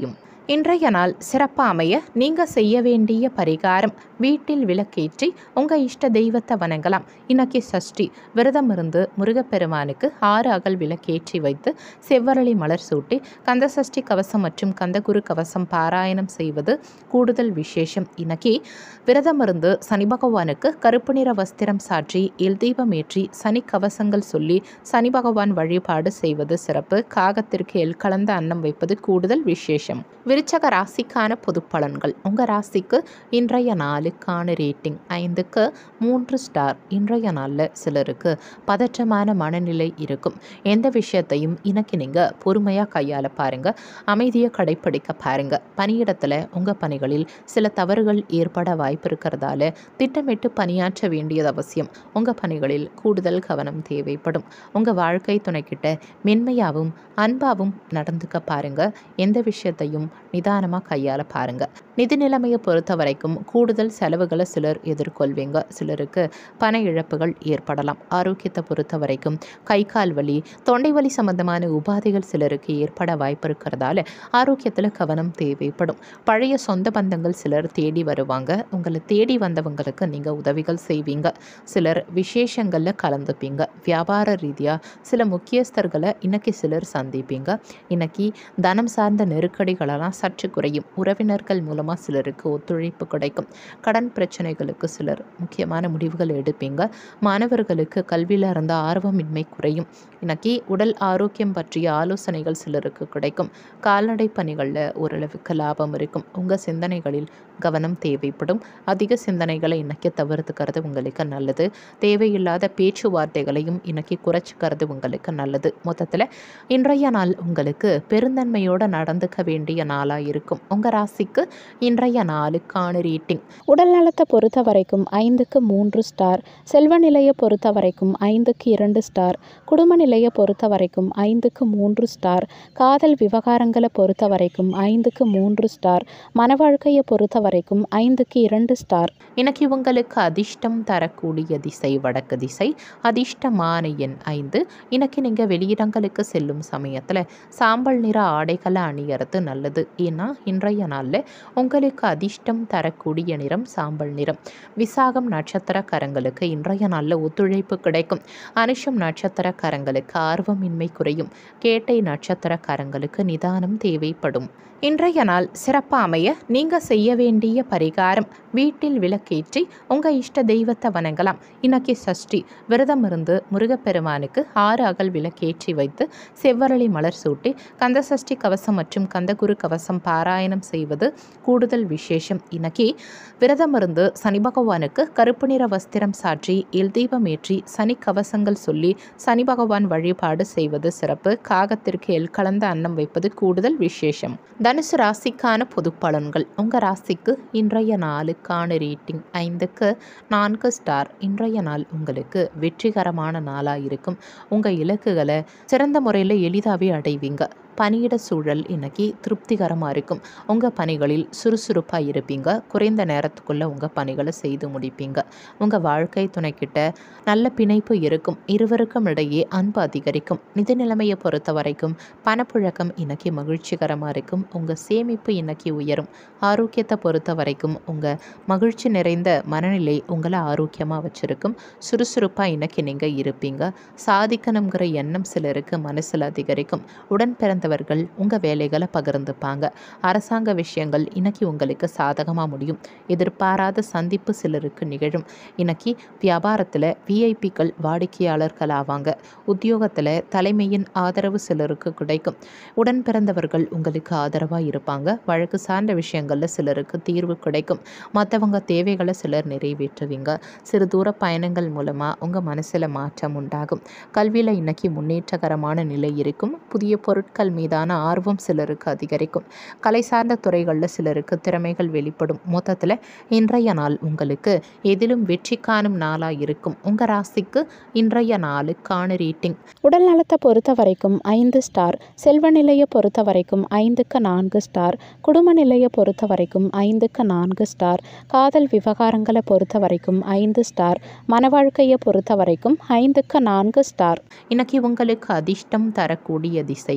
இன்றைய நாள் சிறப்பாக அமைய நீங்கள் செய்ய வேண்டிய பரிகாரம் வீட்டில் விளக்கேற்றி உங்கள் இஷ்ட தெய்வத்தை வணங்கலாம் இன்னைக்கு சஷ்டி விரதம் இருந்து முருகப்பெருமானுக்கு ஆறு அகல் விளக்கேற்றி வைத்து செவ்வரளி மலர் சூட்டி கந்த சஷ்டி கவசம் மற்றும் கந்தகுரு கவசம் பாராயணம் செய்வது கூடுதல் விசேஷம் இன்னைக்கு விரதம் இருந்து சனி பகவானுக்கு கருப்பு நிற வஸ்திரம் சாற்றி எல் தீபம் ஏற்றி சனி கவசங்கள் சொல்லி சனி பகவான் வழிபாடு செய்வது சிறப்பு காகத்திற்கு எல் கலந்த அன்னம் வைப்பது கூடுதல் விசேஷம் விருச்சக ராசிக்கான பொது பலன்கள் உங்கள் ராசிக்கு இன்றைய நாளுக்கான ரேட்டிங் ஐந்துக்கு மூன்று ஸ்டார் இன்றைய நாளில் சிலருக்கு பதற்றமான மனநிலை இருக்கும் எந்த விஷயத்தையும் இன்னைக்கு நீங்கள் பொறுமையாக கையாள பாருங்கள் அமைதியை கடைப்பிடிக்க பாருங்கள் பணியிடத்தில் உங்கள் பணிகளில் சில தவறுகள் ஏற்பட வாய்ப்பு இருக்கிறதால திட்டமிட்டு பணியாற்ற வேண்டியது அவசியம் உங்கள் பணிகளில் கூடுதல் கவனம் தேவைப்படும் உங்கள் வாழ்க்கை துணைக்கிட்ட மென்மையாகவும் அன்பாகவும் நடந்துக்க பாருங்க எந்த விஷயத்தையும் நிதானமாக கையாள பாருங்க நிதி நிலைமையை பொறுத்த வரைக்கும் கூடுதல் செலவுகளை சிலர் எதிர்கொள்வீங்க சிலருக்கு பண இழப்புகள் ஏற்படலாம் ஆரோக்கியத்தை பொறுத்த வரைக்கும் கை கால் வலி தொண்டை வலி சம்பந்தமான உபாதைகள் சிலருக்கு ஏற்பட வாய்ப்பு இருக்கிறதால ஆரோக்கியத்தில் கவனம் தேவைப்படும் பழைய சொந்த பந்தங்கள் சிலர் தேடி வருவாங்க உங்களை தேடி வந்தவங்களுக்கு நீங்கள் உதவிகள் செய்வீங்க சிலர் விசேஷங்களில் கலந்துப்பீங்க வியாபார ரீதியாக சில முக்கியஸ்தர்களை இன்னைக்கு சிலர் சந்திப்பீங்க இன்னைக்கு தனம் சார்ந்த நெருக்கடிகளெல்லாம் சற்று குறையும் உறவினர்கள் மூலமாக சிலருக்கு ஒத்துழைப்பு கிடைக்கும் கடன் பிரச்சனைகளுக்கு சிலர் முக்கியமான முடிவுகள் எடுப்பீங்க மாணவர்களுக்கு கல்வியில் இருந்த ஆர்வமின்மை குறையும் இன்னைக்கு உடல் ஆரோக்கியம் பற்றிய ஆலோசனைகள் சிலருக்கு கிடைக்கும் கால்நடை பணிகளில் ஓரளவுக்கு லாபம் இருக்கும் உங்கள் சிந்தனைகளில் கவனம் தேவைப்படும் அதிக சிந்தனைகளை இன்னைக்கு தவிர்த்துக்கிறது உங்களுக்கு நல்லது தேவையில்லாத பேச்சுவார்த்தைகளையும் இன்னைக்கு குறைச்சிக்கிறது உங்களுக்கு நல்லது மொத்தத்தில் இன்றைய நாள் உங்களுக்கு பெருந்தன்மையோடு நடந்துக்க வேண்டிய நாளாக இருக்கும் உங்கள் ராசிக்கு இன்றைய நாளுக்கான ரேட்டிங் உடல் நலத்தை பொறுத்த வரைக்கும் ஐந்துக்கு மூன்று ஸ்டார் செல்வ நிலையை பொறுத்த வரைக்கும் ஐந்துக்கு இரண்டு ஸ்டார் குடும்ப நிலையை பொறுத்த வரைக்கும் ஐந்துக்கு மூன்று ஸ்டார் காதல் விவகாரங்களை பொறுத்த வரைக்கும் ஐந்துக்கு மூன்று ஸ்டார் மன வாழ்க்கையை பொறுத்த வரைக்கும் ஐந்துக்கு இரண்டு ஸ்டார் இன்னைக்கு உங்களுக்கு அதிர்ஷ்டம் தரக்கூடிய திசை வடக்கு திசை அதிர்ஷ்டமான எண் ஐந்து இன்னைக்கு நீங்கள் வெளியிடங்களுக்கு செல்லும் சமயத்தில் சாம்பல் நிற ஆடைகளை அணியறது நல்லது ஏன்னா இன்றைய நாளில் உங்களுக்கு அதிர்ஷ்டம் தரக்கூடிய நிறம் சாம்பல் நிறம் விசாகம் நட்சத்திரக்காரங்களுக்கு இன்றைய நாளில் ஒத்துழைப்பு கிடைக்கும் அனுஷம் நட்சத்திரக்காரங்களுக்கு ஆர்வமின்மை குறையும் கேட்டை நட்சத்திரக்காரங்களுக்கு நிதானம் தேவைப்படும் இன்றைய நாள் சிறப்பாக அமைய நீங்கள் செய்ய வேண்டிய பரிகாரம் வீட்டில் விளக்கேற்றி உங்கள் இஷ்ட தெய்வத்தை வணங்கலாம் இன்னைக்கு சஷ்டி விரதம் இருந்து முருகப்பெருமானுக்கு ஆறு அகல் விளக்கேற்றி வைத்து செவ்வரளி மலர் சூட்டி கந்த சஷ்டி கவசம் மற்றும் கந்தகுரு கவசம் பாராயணம் செய்வது கூடுதல் விசேஷம் இன்னைக்கு விரதம் இருந்து சனி பகவானுக்கு கருப்பு நிற வஸ்திரம் சாற்றி எல் தீபம் ஏற்றி சனி கவசங்கள் சொல்லி சனி பகவான் வழிபாடு செய்வது சிறப்பு காகத்திற்கு எல் கலந்த அன்னம் வைப்பது கூடுதல் விசேஷம் தனுசு ராசிக்கான பொது பலன்கள் உங்கள் ராசிக்கு இன்றைய நாளுக்கான ரேட்டிங் ஐந்துக்கு நான்கு ஸ்டார் இன்றைய நாள் உங்களுக்கு வெற்றிகரமான நாளாக இருக்கும் உங்கள் இலக்குகளை சிறந்த முறையில் எளிதாகவே அடைவீங்க பணியிட சூழல் இன்னைக்கு திருப்திகரமாக இருக்கும் உங்கள் பணிகளில் சுறுசுறுப்பாக இருப்பீங்க குறைந்த நேரத்துக்குள்ளே உங்கள் பணிகளை செய்து முடிப்பீங்க உங்கள் வாழ்க்கை துணைக்கிட்ட நல்ல பிணைப்பு இருக்கும் இருவருக்கும் இடையே அன்பு அதிகரிக்கும் நிதி நிலைமையை பொறுத்த வரைக்கும் பணப்புழக்கம் இன்னைக்கு மகிழ்ச்சிகரமாக இருக்கும் உங்கள் சேமிப்பு இன்னைக்கு உயரும் ஆரோக்கியத்தை பொறுத்த வரைக்கும் உங்கள் மகிழ்ச்சி நிறைந்த மனநிலை உங்களை ஆரோக்கியமாக வச்சுருக்கும் சுறுசுறுப்பாக இன்னைக்கு நீங்கள் இருப்பீங்க சாதிக்கணுங்கிற எண்ணம் சிலருக்கு மனசில் அதிகரிக்கும் உடன் பிறந்தவர்கள் உங்கள் வேலைகளை பகிர்ந்துப்பாங்க அரசாங்க விஷயங்கள் இன்னைக்கு உங்களுக்கு சாதகமாக முடியும் எதிர்பாராத சந்திப்பு சிலருக்கு நிகழும் இன்னைக்கு வியாபாரத்தில் விஐபிக்கள் வாடிக்கையாளர்கள் ஆவாங்க உத்தியோகத்தில் தலைமையின் ஆதரவு சிலருக்கு கிடைக்கும் உடன் பிறந்தவர்கள் உங்களுக்கு ஆதரவாக இருப்பாங்க வழக்கு சார்ந்த விஷயங்களில் சிலருக்கு தீர்வு கிடைக்கும் மற்றவங்க தேவைகளை சிலர் நிறைவேற்றுவீங்க சிறு தூர பயணங்கள் மூலமாக உங்கள் மனசில் மாற்றம் உண்டாகும் கல்வியில் இன்னைக்கு முன்னேற்றகரமான நிலை இருக்கும் புதிய பொருட்கள் மீதான ஆர்வம் சிலருக்கு அதிகரிக்கும் கலை சார்ந்த துறைகளில் சிலருக்கு திறமைகள் வெளிப்படும் மொத்தத்தில் இன்றைய நாள் உங்களுக்கு எதிலும் வெற்றி காணும் நாளாக இருக்கும் உங்கள் ராசிக்கு இன்றைய நாளுக்கான ரேட்டிங் உடல் நலத்தை பொறுத்த வரைக்கும் ஐந்து ஸ்டார் செல்வ நிலையை பொறுத்த வரைக்கும் ஐந்துக்கு நான்கு ஸ்டார் குடும்ப நிலையை பொறுத்த வரைக்கும் ஐந்துக்கு நான்கு ஸ்டார் காதல் விவகாரங்களை பொறுத்த வரைக்கும் ஐந்து ஸ்டார் மன வாழ்க்கையை பொறுத்த வரைக்கும் ஐந்துக்கு நான்கு ஸ்டார் இன்னைக்கு உங்களுக்கு அதிர்ஷ்டம் தரக்கூடிய திசை கிழக்கு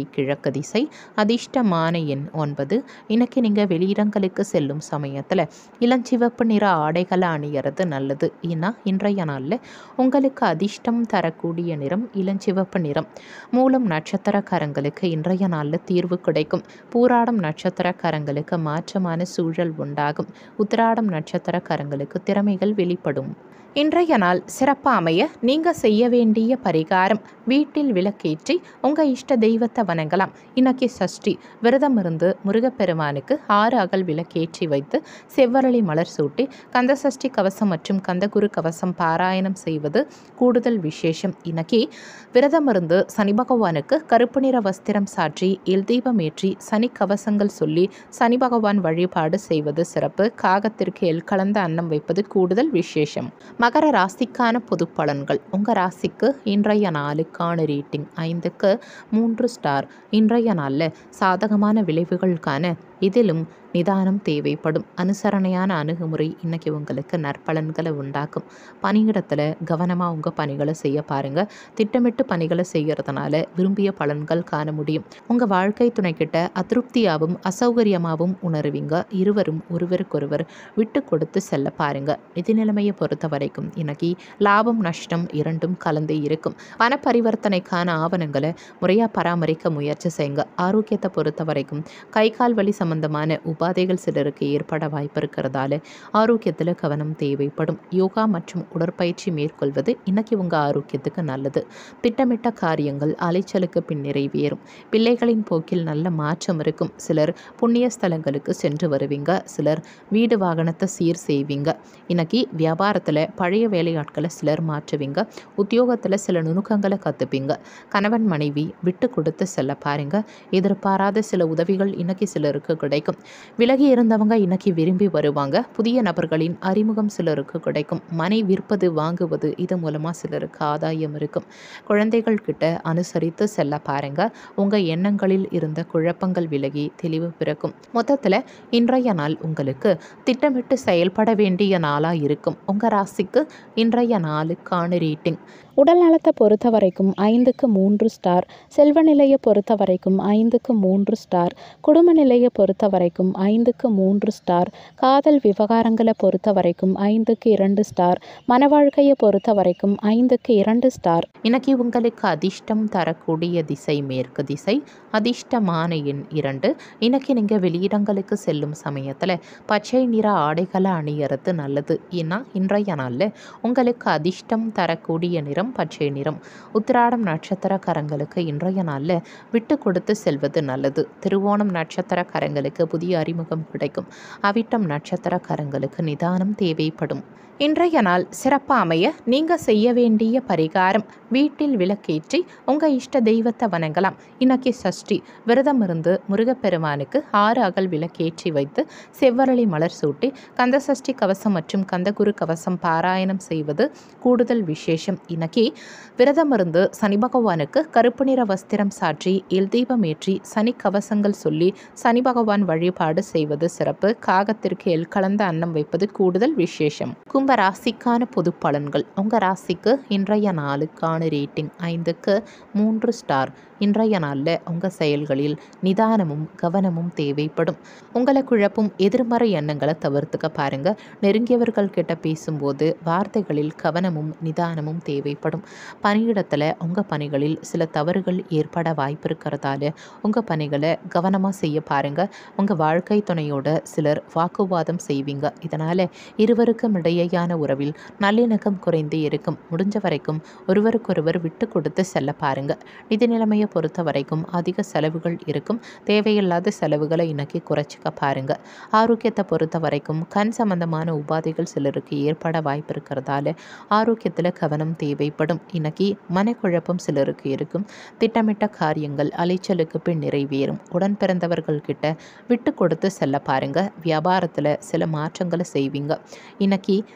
மேற்கு திசை அதிர்ஷ்டமான எண் ஒன்பது இன்னைக்கு நீங்கள் வெளியிடங்களுக்கு செல்லும் சமயத்தில் இளஞ்சிவப்பு நிற ஆடைகளை அணியறது நல்லது ஏன்னா இன்றைய நாளில் உங்களுக்கு அதிர்ஷ்டம் தரக்கூடிய நிறம் இளஞ்சிவப்பு நிறம் மூலம் நட்சத்திரக்காரங்களுக்கு இன்றைய நாளில் தீர்வு கிடைக்கும் பூராடம் நட்சத்திரக்காரங்களுக்கு மாற்றமான சூழல் உண்டாகும் உத்திராடம் நட்சத்திரக்காரங்களுக்கு திறமைகள் வெளிப்படும் இன்றைய நாள் சிறப்பாக அமைய நீங்கள் செய்ய வேண்டிய பரிகாரம் வீட்டில் விளக்கேற்றி உங்கள் இஷ்ட தெய்வத்தை வணங்கலாம் இன்னைக்கு சஷ்டி விரதம் இருந்து முருகப்பெருமானுக்கு ஆறு அகல் விளக்கேற்றி வைத்து செவ்வரளி மலர் சூட்டி கந்த சஷ்டி கவசம் மற்றும் கந்தகுரு கவசம் பாராயணம் செய்வது கூடுதல் விசேஷம் இன்னைக்கு விரதம் இருந்து சனி பகவானுக்கு கருப்பு நிற வஸ்திரம் சாற்றி எல் தீபம் ஏற்றி சனி கவசங்கள் சொல்லி சனி பகவான் வழிபாடு செய்வது சிறப்பு காகத்திற்கு எல் கலந்த அன்னம் வைப்பது கூடுதல் விசேஷம் மகர ராசிக்கான பொது பலன்கள் உங்கள் ராசிக்கு இன்றைய நாளுக்கான ரேட்டிங் ஐந்துக்கு மூன்று ஸ்டார் இன்றைய நாளில் சாதகமான விளைவுகளுக்கான இதிலும் நிதானம் தேவைப்படும் அனுசரணையான அணுகுமுறை இன்னைக்கு உங்களுக்கு நற்பலன்களை உண்டாக்கும் பணியிடத்தில் கவனமாக உங்கள் பணிகளை செய்ய பாருங்கள் திட்டமிட்டு பணிகளை செய்கிறதுனால விரும்பிய பலன்கள் காண முடியும் உங்கள் வாழ்க்கை துணைக்கிட்ட அதிருப்தியாகவும் அசௌகரியமாகவும் உணருவீங்க இருவரும் ஒருவருக்கொருவர் விட்டு கொடுத்து செல்ல பாருங்க நிதி நிலைமையை பொறுத்த வரைக்கும் இன்னைக்கு லாபம் நஷ்டம் இரண்டும் கலந்து இருக்கும் பண பரிவர்த்தனைக்கான ஆவணங்களை முறையாக பராமரிக்க முயற்சி செய்யுங்க ஆரோக்கியத்தை பொறுத்த வரைக்கும் கை கால் வலி சம்பந்தமான உபாதைகள் சிலருக்கு ஏற்பட வாய்ப்பு இருக்கிறதால ஆரோக்கியத்தில் கவனம் தேவைப்படும் யோகா மற்றும் உடற்பயிற்சி மேற்கொள்வது இன்னைக்கு உங்கள் ஆரோக்கியத்துக்கு நல்லது திட்டமிட்ட காரியங்கள் அலைச்சலுக்கு பின் நிறைவேறும் பிள்ளைகளின் போக்கில் நல்ல மாற்றம் இருக்கும் சிலர் புண்ணிய ஸ்தலங்களுக்கு சென்று வருவீங்க சிலர் வீடு வாகனத்தை சீர் செய்வீங்க இன்னைக்கு வியாபாரத்தில் பழைய வேலையாட்களை சிலர் மாற்றுவீங்க உத்தியோகத்தில் சில நுணுக்கங்களை கற்றுப்பீங்க கணவன் மனைவி விட்டு கொடுத்து செல்ல பாருங்க எதிர்பாராத சில உதவிகள் இன்னைக்கு சிலருக்கு கிடைக்கும் விலகி இருந்தவங்க இன்னைக்கு விரும்பி வருவாங்க புதிய நபர்களின் அறிமுகம் சிலருக்கு கிடைக்கும் மனை விற்பது வாங்குவது இது மூலமாக சிலருக்கு ஆதாயம் இருக்கும் குழந்தைகள் கிட்ட அனுசரித்து செல்ல பாருங்க உங்க எண்ணங்களில் இருந்த குழப்பங்கள் விலகி தெளிவு பிறக்கும் மொத்தத்தில் இன்றைய நாள் உங்களுக்கு திட்டமிட்டு செயல்பட வேண்டிய நாளாக இருக்கும் உங்கள் ராசிக்கு இன்றைய நாளுக்கான ரேட்டிங் உடல் நலத்தை பொறுத்த வரைக்கும் ஐந்துக்கு மூன்று ஸ்டார் செல்வ நிலையை பொறுத்த வரைக்கும் ஐந்துக்கு மூன்று ஸ்டார் குடும்ப நிலையை பொறுத்த வரைக்கும் ஐந்துக்கு மூன்று ஸ்டார் காதல் விவகாரங்களை பொறுத்த வரைக்கும் ஐந்துக்கு இரண்டு ஸ்டார் மன வாழ்க்கையை பொறுத்த வரைக்கும் ஐந்துக்கு இரண்டு ஸ்டார் இன்னைக்கு உங்களுக்கு அதிர்ஷ்டம் தரக்கூடிய திசை மேற்கு திசை அதிர்ஷ்டமான எண் இரண்டு இன்னைக்கு நீங்கள் வெளியிடங்களுக்கு செல்லும் சமயத்தில் பச்சை நிற ஆடைகளை அணியறது நல்லது ஏன்னா இன்றைய நாளில் உங்களுக்கு அதிர்ஷ்டம் தரக்கூடிய நிறம் பச்சை நிறம் உத்திராடம் நட்சத்திரக்காரங்களுக்கு இன்றைய நாளில் விட்டு கொடுத்து செல்வது நல்லது திருவோணம் நட்சத்திரக்காரங்களுக்கு புதிய அறிமுகம் கிடைக்கும் அவிட்டம் நட்சத்திரக்காரங்களுக்கு நிதானம் தேவைப்படும் இன்றைய நாள் சிறப்பாக அமைய நீங்கள் செய்ய வேண்டிய பரிகாரம் வீட்டில் விளக்கேற்றி உங்கள் இஷ்ட தெய்வத்தை வணங்கலாம் இன்னைக்கு சஷ்டி விரதம் இருந்து முருகப்பெருமானுக்கு ஆறு அகல் விளக்கேற்றி வைத்து செவ்வரளி மலர் சூட்டி கந்த சஷ்டி கவசம் மற்றும் கந்தகுரு கவசம் பாராயணம் செய்வது கூடுதல் விசேஷம் இன்னைக்கு விரதம் இருந்து சனி பகவானுக்கு கருப்பு நிற வஸ்திரம் சாற்றி எல் தீபம் ஏற்றி சனி கவசங்கள் சொல்லி சனி பகவான் வழிபாடு செய்வது சிறப்பு காகத்திற்கு எல் கலந்த அன்னம் வைப்பது கூடுதல் விசேஷம் கும்ப ராசிக்கான பொது பலன்கள் உங்கள் ராசிக்கு இன்றைய நாளுக்கான ரேட்டிங் ஐந்துக்கு மூன்று ஸ்டார் இன்றைய நாளில் உங்கள் செயல்களில் நிதானமும் கவனமும் தேவைப்படும் உங்களை குழப்பும் எதிர்மறை எண்ணங்களை தவிர்த்துக்க பாருங்க நெருங்கியவர்கள் கிட்ட பேசும்போது வார்த்தைகளில் கவனமும் நிதானமும் தேவைப்படும் பணியிடத்தில் உங்கள் பணிகளில் சில தவறுகள் ஏற்பட வாய்ப்பு இருக்கிறதால உங்கள் பணிகளை கவனமாக செய்ய பாருங்க உங்கள் வாழ்க்கை துணையோட சிலர் வாக்குவாதம் செய்வீங்க இதனால் இருவருக்கும் இடையேயான உறவில் நல்லிணக்கம் குறைந்தே இருக்கும் முடிஞ்ச வரைக்கும் ஒருவருக்கொருவர் விட்டு கொடுத்து செல்ல பாருங்க நிதி நிலைமையை பொறுத்த வரைக்கும் அதிக செலவுகள் இருக்கும் தேவையில்லாத செலவுகளை இன்னைக்கு குறைச்சிக்க பாருங்க ஆரோக்கியத்தை பொறுத்த வரைக்கும் கண் சம்பந்தமான உபாதைகள் சிலருக்கு ஏற்பட வாய்ப்பு இருக்கிறதால ஆரோக்கியத்தில் கவனம் தேவைப்படும் இன்னைக்கு மனக்குழப்பம் சிலருக்கு இருக்கும் திட்டமிட்ட காரியங்கள் அலைச்சலுக்கு பின் நிறைவேறும் உடன் பிறந்தவர்கள் கிட்ட விட்டு கொடுத்து செல்ல பாருங்க வியாபாரத்தில் சில மாற்றங்களை செய்வீங்க இன்னைக்கு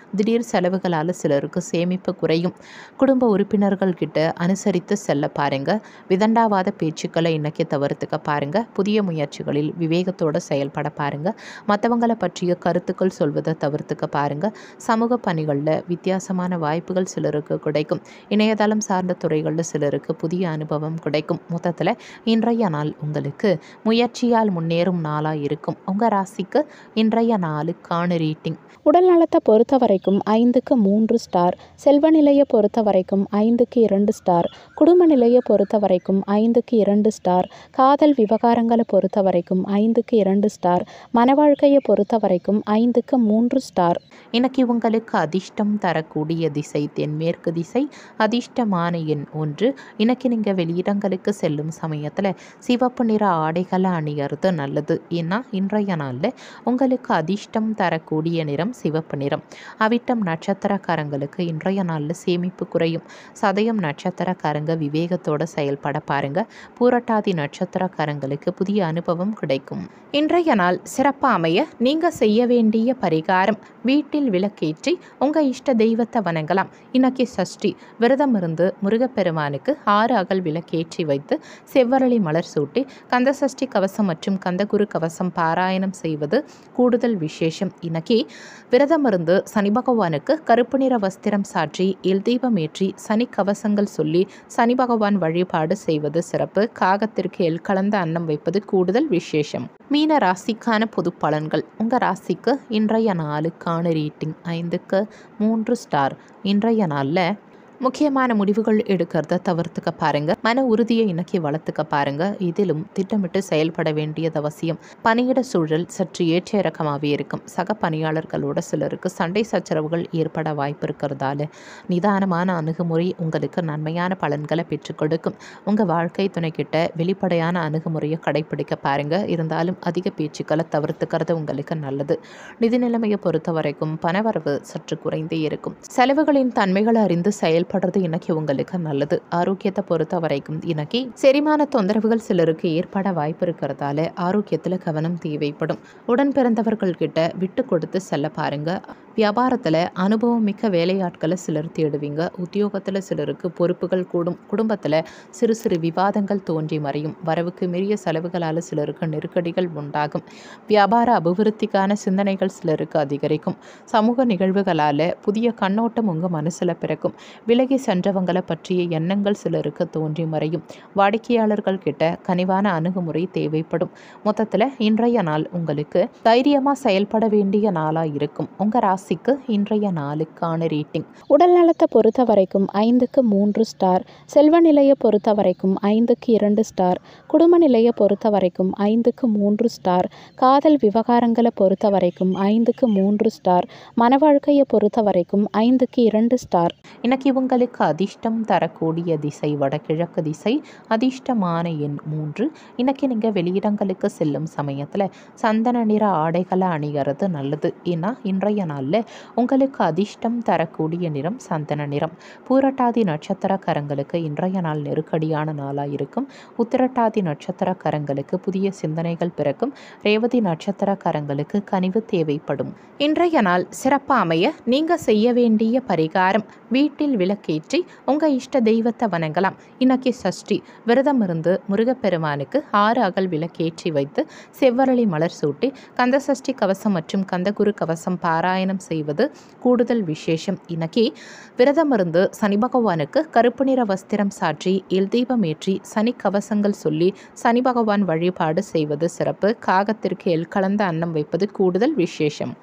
திடீர் செலவுகளால் சிலருக்கு சேமிப்பு குறையும் குடும்ப உறுப்பினர்கள் கிட்ட அனுசரித்து செல்ல பாருங்க விதண்டாவாத பேச்சுக்களை இன்னைக்கு தவிர்த்துக்க பாருங்க புதிய முயற்சிகளில் விவேகத்தோடு செயல்பட பாருங்க மற்றவங்களை பற்றிய கருத்துக்கள் சொல்வதை தவிர்த்துக்க பாருங்க சமூக பணிகளில் வித்தியாசமான வாய்ப்புகள் சிலருக்கு கிடைக்கும் இணையதளம் சார்ந்த துறைகளில் சிலருக்கு புதிய அனுபவம் கிடைக்கும் மொத்தத்தில் இன்றைய நாள் உங்களுக்கு முயற்சியால் முன்னேறும் நாளாக இருக்கும் உங்கள் ராசிக்கு இன்றைய நாளுக்கான ரீட்டிங் உடல் நலத்தை பொறுத்த வரைக்கும் ஐந்துக்கு மூன்று ஸ்டார் செல்வ நிலையை பொறுத்த வரைக்கும் ஐந்துக்கு இரண்டு ஸ்டார் குடும்ப நிலையை பொறுத்த வரைக்கும் ஐந்துக்கு இரண்டு ஸ்டார் காதல் விவகாரங்களை பொறுத்த வரைக்கும் ஐந்துக்கு இரண்டு ஸ்டார் மன வாழ்க்கையை பொறுத்த வரைக்கும் ஐந்துக்கு மூன்று ஸ்டார் இன்னைக்கு உங்களுக்கு அதிர்ஷ்டம் தரக்கூடிய திசை தென்மேற்கு திசை அதிர்ஷ்டமான எண் ஒன்று இன்னைக்கு நீங்கள் வெளியிடங்களுக்கு செல்லும் சமயத்தில் சிவப்பு நிற ஆடைகளை அணியறது நல்லது ஏன்னா இன்றைய நாளில் உங்களுக்கு அதிர்ஷ்டம் தரக்கூடிய நிறம் சிவப்பு நிறம் அவிட்டம் நட்சத்திரக்காரங்களுக்கு இன்றைய நாளில் சேமிப்பு குறையும் சதயம் நட்சத்திரக்காரங்க விவேகத்தோட செயல்பட பாருங்க பூரட்டாதி நட்சத்திரக்காரங்களுக்கு புதிய அனுபவம் கிடைக்கும் இன்றைய நாள் சிறப்பாக அமைய நீங்கள் செய்ய வேண்டிய பரிகாரம் வீட்டில் விளக்கேற்றி உங்கள் இஷ்ட தெய்வத்தை வணங்கலாம் இன்னைக்கு சஷ்டி விரதம் இருந்து முருகப்பெருமானுக்கு ஆறு அகல் விளக்கேற்றி வைத்து செவ்வரளி மலர் சூட்டி கந்தசஷ்டி கவசம் மற்றும் கந்தகுரு கவசம் பாராயணம் செய்வது கூடுதல் விசேஷம் இன்னைக்கு விரதம் இருந்து சனி பகவானுக்கு கருப்பு நிற வஸ்திரம் சாற்றி எல் தீபம் ஏற்றி சனி கவசங்கள் சொல்லி சனி பகவான் வழிபாடு செய்வது சிறப்பு காகத்திற்கு எல் கலந்த அன்னம் வைப்பது கூடுதல் விசேஷம் மீன ராசிக்கான பொது பலன்கள் உங்கள் ராசிக்கு இன்றைய நாளுக்கான ரேட்டிங் ஐந்துக்கு மூன்று ஸ்டார் இன்றைய நாளில் முக்கியமான முடிவுகள் எடுக்கிறத தவிர்த்துக்க பாருங்க மன உறுதியை இன்னைக்கு வளர்த்துக்க பாருங்க இதிலும் திட்டமிட்டு செயல்பட வேண்டியது அவசியம் பணியிட சூழல் சற்று ஏற்ற இறக்கமாகவே இருக்கும் சக பணியாளர்களோட சிலருக்கு சண்டை சச்சரவுகள் ஏற்பட வாய்ப்பு இருக்கிறதால நிதானமான அணுகுமுறை உங்களுக்கு நன்மையான பலன்களை பெற்றுக் கொடுக்கும் உங்கள் வாழ்க்கை துணைக்கிட்ட வெளிப்படையான அணுகுமுறையை கடைபிடிக்க பாருங்க இருந்தாலும் அதிக பேச்சுக்களை தவிர்த்துக்கிறது உங்களுக்கு நல்லது நிதி நிலைமையை பொறுத்த வரைக்கும் பணவரவு சற்று குறைந்தே இருக்கும் செலவுகளின் தன்மைகளை அறிந்து செயல் செயல்படுறது இன்னைக்கு உங்களுக்கு நல்லது ஆரோக்கியத்தை பொறுத்த வரைக்கும் இன்னைக்கு செரிமான தொந்தரவுகள் சிலருக்கு ஏற்பட வாய்ப்பு இருக்கிறதால ஆரோக்கியத்தில் கவனம் தேவைப்படும் உடன் பிறந்தவர்கள் கிட்ட விட்டு கொடுத்து செல்ல பாருங்க வியாபாரத்தில் அனுபவம் மிக்க வேலையாட்களை சிலர் தேடுவீங்க உத்தியோகத்தில் சிலருக்கு பொறுப்புகள் கூடும் குடும்பத்தில் சிறு சிறு விவாதங்கள் தோன்றி மறையும் வரவுக்கு மீறிய செலவுகளால் சிலருக்கு நெருக்கடிகள் உண்டாகும் வியாபார அபிவிருத்திக்கான சிந்தனைகள் சிலருக்கு அதிகரிக்கும் சமூக நிகழ்வுகளால் புதிய கண்ணோட்டம் உங்கள் மனசில் பிறக்கும் விலகி சென்றவங்களை பற்றிய எண்ணங்கள் சிலருக்கு தோன்றி மறையும் வாடிக்கையாளர்கள் கிட்ட கனிவான அணுகுமுறை தேவைப்படும் மொத்தத்தில் இன்றைய நாள் உங்களுக்கு தைரியமாக செயல்பட வேண்டிய நாளாக இருக்கும் உங்கள் ராசிக்கு இன்றைய நாளுக்கான ரேட்டிங் உடல் நலத்தை பொறுத்த வரைக்கும் ஐந்துக்கு மூன்று ஸ்டார் செல்வ நிலையை பொறுத்த வரைக்கும் ஐந்துக்கு இரண்டு ஸ்டார் குடும்ப நிலையை பொறுத்த வரைக்கும் ஐந்துக்கு மூன்று ஸ்டார் காதல் விவகாரங்களை பொறுத்த வரைக்கும் ஐந்துக்கு மூன்று ஸ்டார் மன வாழ்க்கையை பொறுத்த வரைக்கும் ஐந்துக்கு இரண்டு ஸ்டார் இன்னைக்கு உங்களுக்கு அதிர்ஷ்டம் தரக்கூடிய திசை வடகிழக்கு திசை அதிர்ஷ்டமான எண் மூன்று இன்னைக்கு நீங்கள் வெளியிடங்களுக்கு செல்லும் சமயத்தில் சந்தன நிற ஆடைகளை அணிகிறது நல்லது ஏன்னா இன்றைய நாளில் உங்களுக்கு அதிர்ஷ்டம் தரக்கூடிய நிறம் சந்தன நிறம் பூரட்டாதி நட்சத்திரக்காரங்களுக்கு இன்றைய நாள் நெருக்கடியான நாளாக இருக்கும் உத்திரட்டாதி நட்சத்திரக்காரங்களுக்கு புதிய சிந்தனைகள் பிறக்கும் ரேவதி நட்சத்திரக்காரங்களுக்கு கனிவு தேவைப்படும் இன்றைய நாள் சிறப்பாக அமைய நீங்கள் செய்ய வேண்டிய பரிகாரம் வீட்டில் விளக்கேற்றி உங்கள் இஷ்ட தெய்வத்தை வணங்கலாம் இன்னைக்கு சஷ்டி விரதம் இருந்து முருகப்பெருமானுக்கு ஆறு அகல் விளக்கேற்றி வைத்து செவ்வரளி மலர் சூட்டி கந்தசஷ்டி கவசம் மற்றும் கந்தகுரு கவசம் பாராயணம் செய்வது கூடுதல் விசேஷம் இன்னைக்கு விரதம் இருந்து சனி பகவானுக்கு கருப்பு நிற வஸ்திரம் சாற்றி எல் தீபம் ஏற்றி சனி கவசங்கள் சொல்லி சனி பகவான் வழிபாடு செய்வது சிறப்பு காகத்திற்கு எல் கலந்த அன்னம் வைப்பது கூடுதல் விசேஷம்